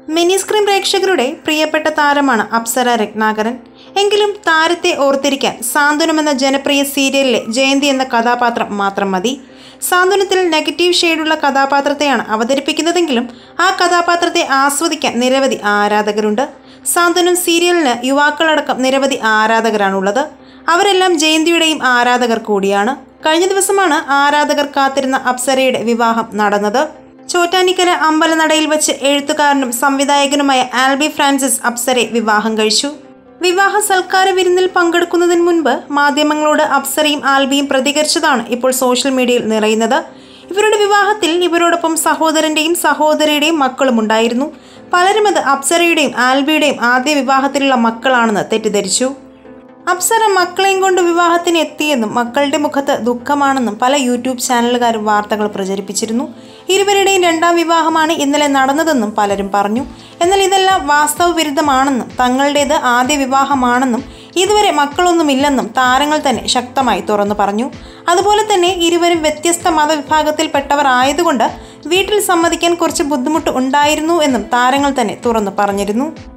mini screen പ്രേക്ഷകരുടെ പ്രിയപ്പെട്ട താരമാണ് അപ്സര രത്നാകരൻ എങ്കിലും താരത്തെ ഓർത്തിരിക്കാൻ സാന്ത്വനം എന്ന ജനപ്രിയ സീരിയലിലെ ജയന്തി എന്ന കഥാപാത്രം മാത്രം മതി സാന്ത്വനത്തിൽ നെഗറ്റീവ് ഷെയ്ഡുള്ള കഥാപാത്രത്തെയാണ് അവതരിപ്പിക്കുന്നതെങ്കിലും ആ കഥാപാത്രത്തെ ആസ്വദിക്കാൻ നിരവധി ആരാധകരുണ്ട് സാന്ത്വനം സീരിയലിന് യുവാക്കളടക്കം നിരവധി ആരാധകരാണുള്ളത് അവരെല്ലാം ജയന്തിയുടെയും ആരാധകർ കൂടിയാണ് കഴിഞ്ഞ ദിവസമാണ് ആരാധകർ കാത്തിരുന്ന അപ്സരയുടെ വിവാഹം നടന്നത് ചോറ്റാനിക്കര അമ്പലനടയിൽ വെച്ച് എഴുത്തുകാരനും സംവിധായകനുമായ ആൽബി ഫ്രാൻസിസ് അപ്സരെ വിവാഹം കഴിച്ചു വിവാഹ സൽക്കാര വിരുന്നിൽ പങ്കെടുക്കുന്നതിന് മുൻപ് മാധ്യമങ്ങളോട് അപ്സരയും ആൽബിയും പ്രതികരിച്ചതാണ് ഇപ്പോൾ സോഷ്യൽ മീഡിയയിൽ നിറയുന്നത് ഇവരുടെ വിവാഹത്തിൽ ഇവരോടൊപ്പം സഹോദരന്റെയും സഹോദരിയുടെയും മക്കളും ഉണ്ടായിരുന്നു പലരും അത് അപ്സരയുടെയും ആൽബിയുടെയും ആദ്യ വിവാഹത്തിലുള്ള മക്കളാണെന്ന് തെറ്റിദ്ധരിച്ചു അപ്സര മക്കളെയും കൊണ്ട് വിവാഹത്തിന് എത്തിയെന്നും മക്കളുടെ മുഖത്ത് ദുഃഖമാണെന്നും പല യൂട്യൂബ് ചാനലുകാരും വാർത്തകൾ പ്രചരിപ്പിച്ചിരുന്നു ഇരുവരുടെയും രണ്ടാം വിവാഹമാണ് ഇന്നലെ നടന്നതെന്നും പലരും പറഞ്ഞു എന്നാൽ ഇതെല്ലാം വാസ്തവ വിരുദ്ധമാണെന്നും തങ്ങളുടേത് ആദ്യ വിവാഹമാണെന്നും ഇതുവരെ മക്കളൊന്നുമില്ലെന്നും താരങ്ങൾ തന്നെ ശക്തമായി തുറന്നു പറഞ്ഞു അതുപോലെ തന്നെ ഇരുവരും വ്യത്യസ്ത മതവിഭാഗത്തിൽപ്പെട്ടവർ ആയതുകൊണ്ട് വീട്ടിൽ സമ്മതിക്കാൻ കുറച്ച് ബുദ്ധിമുട്ട് ഉണ്ടായിരുന്നു എന്നും താരങ്ങൾ തന്നെ തുറന്നു പറഞ്ഞിരുന്നു